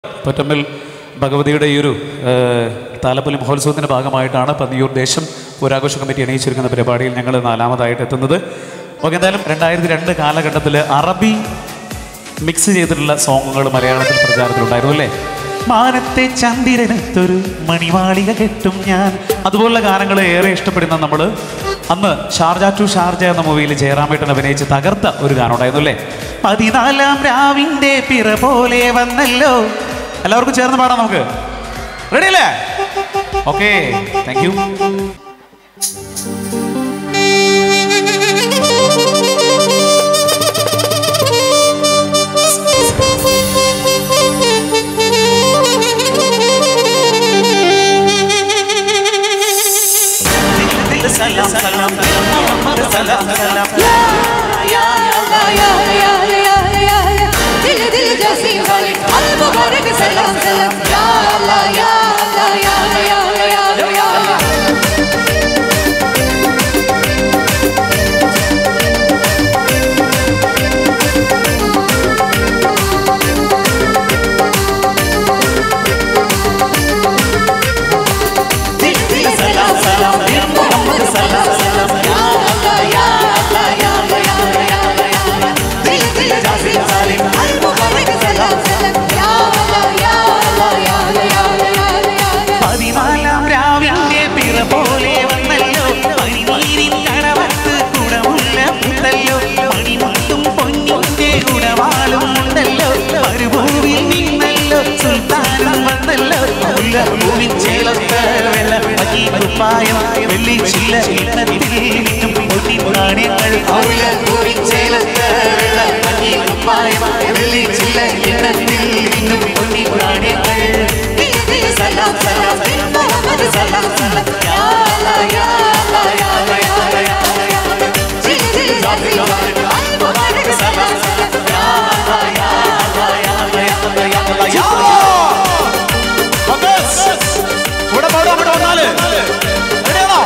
പൊറ്റമ്മൽ ഭഗവതിയുടെ ഈ ഒരു ഏഹ്, താലപ്പൊലി മഹോത്സവത്തിൻ്റെ ഭാഗമായിട്ടാണ് പന്നിയൂർ ദേശം പുരാഘോഷ കമ്മിറ്റി അണിയിച്ചിരിക്കുന്ന പരിപാടിയിൽ ഞങ്ങൾ നാലാമതായിട്ട് എത്തുന്നത് ഓക്കെ എന്തായാലും രണ്ടായിരത്തി രണ്ട് കാലഘട്ടത്തിൽ അറബി മിക്സ് ചെയ്തിട്ടുള്ള സോങ്ങുകൾ മലയാളത്തിൽ പ്രചാരത്തിലുണ്ടായിരുന്നു അല്ലേ മാനത്തെ ചന്ദിരനത്തൊരു മണിമാളിക കെട്ടും ഞാൻ അതുപോലുള്ള ഗാനങ്ങൾ ഏറെ ഇഷ്ടപ്പെടുന്ന നമ്മൾ അന്ന് ഷാർജ ടു ഷാർജ എന്ന മൂവിയിൽ ജയറാമേട്ടൻ അഭിനയിച്ച് തകർത്ത ഒരു ഗാനം ഉണ്ടായിരുന്നു അല്ലേ പതിനാലാം രാവിന്റെ പിറ പോലെ വന്നല്ലോ എല്ലാവർക്കും ചേർന്ന് പാടാം നമുക്ക് റെഡി അല്ലേ ഓക്കെ താങ്ക് യു दिल दिल जैसी वाली अल मुबारक सलाम सलाम या अल्लाह या अल्लाह या या या या या दिल दिल सलाम सलाम दिल मोहम्मद सलाम सलाम या अल्लाह या अल्लाह या या या दिल दिल जैसी वाली अल मुबारक सलाम सलाम या अल्लाह या अल्लाह या या या പതിനാലാം രാവിന്റെ പിറ പോലെ വന്നല്ലോ പനിനീരിൻ കടവത്ത് കുടമുള്ള ഉണ്ടല്ലോ മണിമുട്ടും പൊന്നിന്റെ ഉടവാളും ഉണ്ടല്ലോ മരുഭൂവിൽ നിന്നല്ലോ സുൽത്താനം വന്നല്ലോ മുല്ലപ്പൂവിൻ ചേലത്ത് വെള്ള പകി കുപ്പായം വെള്ളി ചില്ല ഇന്നത്തിൽ നിന്നും പൊട്ടി നാണ്യങ്ങൾ മുല്ലപ്പൂവിൻ ചേലത്ത് വെള്ള പകി കുപ്പായം വെള്ളി ചില്ല ഇന്നത്തിൽ നിന്നും പൊട്ടി നാണ്യങ്ങൾ दिल दिल सलाम सलाम दिल मोहम्मद सलाम सलाम या अल्लाह या अल्लाह या या या दिल दिल जैसी वाली अल मुबारक सलाम सलाम या अल्लाह या अल्लाह या या ഇവിടെ പാടും അവിടെ വന്നാല് റെഡിയാണോ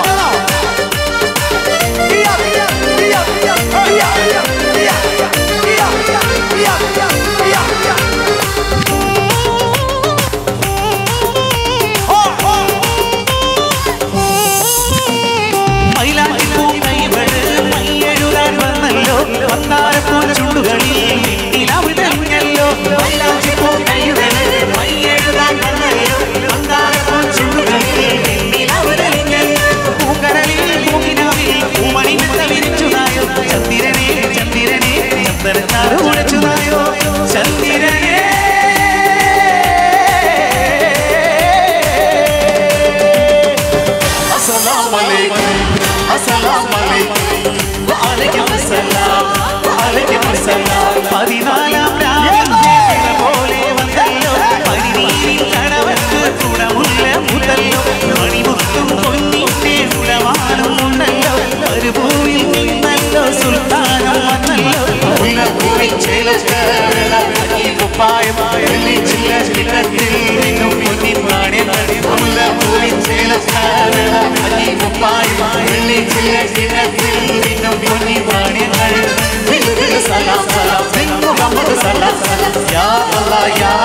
മൈലാഞ്ചിപ്പൂ കൈവഴ് മൈയെഴുതാൻ വന്നല്ലോ വന്നാരപ്പൂ ചുണ്ടുകളിൽ നിലവിതഞ്ഞല്ലോ മൈലാഞ്ചിപ്പൂ കൈവഴ് മൈയെഴുതാൻ വന്നല്ലോ വന്നാരപ്പൂ ചുണ്ടുകളിൽ നിലവിതഞ്ഞല്ലോ പൂക്കരളിൽ പൂക്കിനാവിൽ പൂമണി മുത വിരിച്ചുതായോ ചന്ദ്രനെ ചന്ദ്രനെ ചന്ദ്രനാട് കുഴച്ചുതായോ ചന്ദ്രനെ अस्सलाम वालेकुम अस्सलाम वालेकुम वालेकुम अस्सलाम वालेकुम अस्सलाम പതിനാലാം രാവിന്റെ പിറ പോലെ വന്നല്ലോ പനിനീരിൻ കടവത്ത് കുടമുള്ള മുതല്ലോ മണിമുത്തും പൊന്നിന്റെ ഉടവാളും ഉണ്ടല്ലോ ഒരു പൂവിൽ നിന്നല്ലോ സുൽത്താനം വന്നല്ലോ മുല്ലപ്പൂവിൻ ചേലത്ത് വെള്ളപ്പനി കുപ്പായമായ വെള്ളിച്ചില്ല ചിത്രത്തിൽ നിന്നും പൊന്നിൻ നാണ്യങ്ങൾ മുല്ലപ്പൂവിൻ ചേലത്ത് വെള്ളപ്പനി കുപ്പായമായ വെള്ളിച്ചില്ല ചിത്രത്തിൽ നിന്നും പൊന്നിൻ നാണ്യങ്ങൾ दिल दिल सलाम सलाम दिल मोहम्मद सलाम सलाम या अल्लाह या